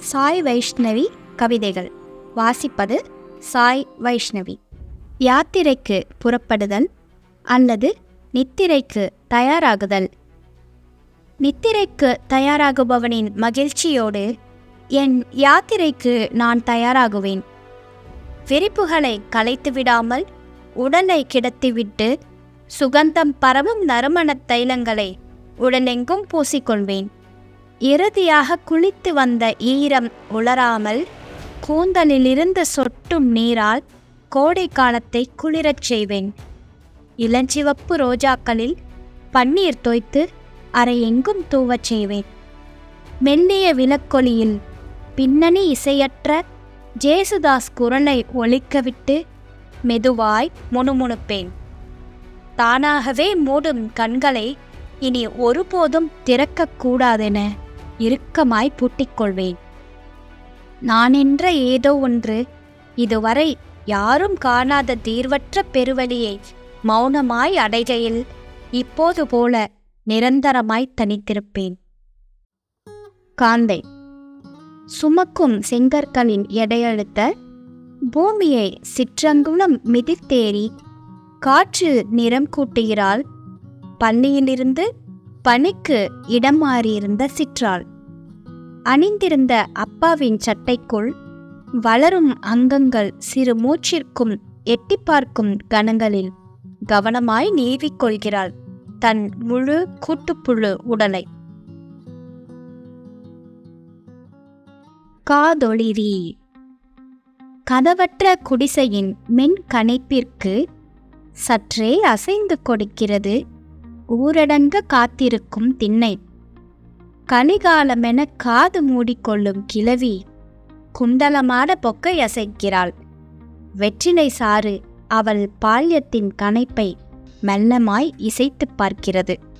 சாய் வைஷ்ணவி கவிதைகள் வாசிப்பது சாய் வைஷ்ணவி யாத்திரைக்கு புறப்படுதல் அல்லது நித்திரைக்கு தயாராகுதல் நித்திரைக்கு தயாராகுபவனின் மகிழ்ச்சியோடு என் யாத்திரைக்கு நான் தயாராகுவேன் விரிப்புகளை கலைத்து விடாமல் உடலை கிடத்திவிட்டு சுகந்தம் பரவும் நறுமணத் தைலங்களை உடலெங்கும் பூசிக்கொள்வேன் இறுதியாக குளித்து வந்த ஈரம் உலராமல் கூந்தலிலிருந்து சொட்டும் நீரால் கோடை காலத்தை குளிரச் செய்வேன் இளஞ்சிவப்பு ரோஜாக்களில் பன்னீர் தோய்த்து அரை எங்கும் தூவச் செய்வேன் மெல்லிய விளக்கொலியில் பின்னணி இசையற்ற ஜேசுதாஸ் குரலை ஒலிக்கவிட்டு மெதுவாய் முணுமுணுப்பேன் தானாகவே மூடும் கண்களை இனி ஒருபோதும் திறக்கக்கூடாதென இறுக்கமாய் பூட்டிக்கொள்வேன் நான் என்ற ஏதோ ஒன்று இதுவரை யாரும் காணாத தீர்வற்ற பெருவழியை மௌனமாய் அடைகையில் இப்போது போல நிரந்தரமாய் தனித்திருப்பேன் காந்தை சுமக்கும் செங்கற்களின் எடையழுத்த பூமியை சிற்றங்குளம் மிதித்தேறி காற்று நிறம் கூட்டுகிறாள் பள்ளியிலிருந்து பணிக்கு இடம் மாறியிருந்த சிற்றாள் அணிந்திருந்த அப்பாவின் சட்டைக்குள் வளரும் அங்கங்கள் சிறு மூச்சிற்கும் எட்டி பார்க்கும் கணங்களில் கவனமாய் நீவிக் கொள்கிறாள் தன் முழு கூட்டுப்புழு உடலை காதொளிரி கதவற்ற குடிசையின் மென் கணைப்பிற்கு சற்றே அசைந்து கொடுக்கிறது ஊரடங்க காத்திருக்கும் திண்ணை கலிகாலமென காது மூடிக்கொள்ளும் கிழவி குண்டலமான பொக்கை அசைக்கிறாள் வெற்றிலை சாறு அவள் பால்யத்தின் கணைப்பை மெல்லமாய் இசைத்துப் பார்க்கிறது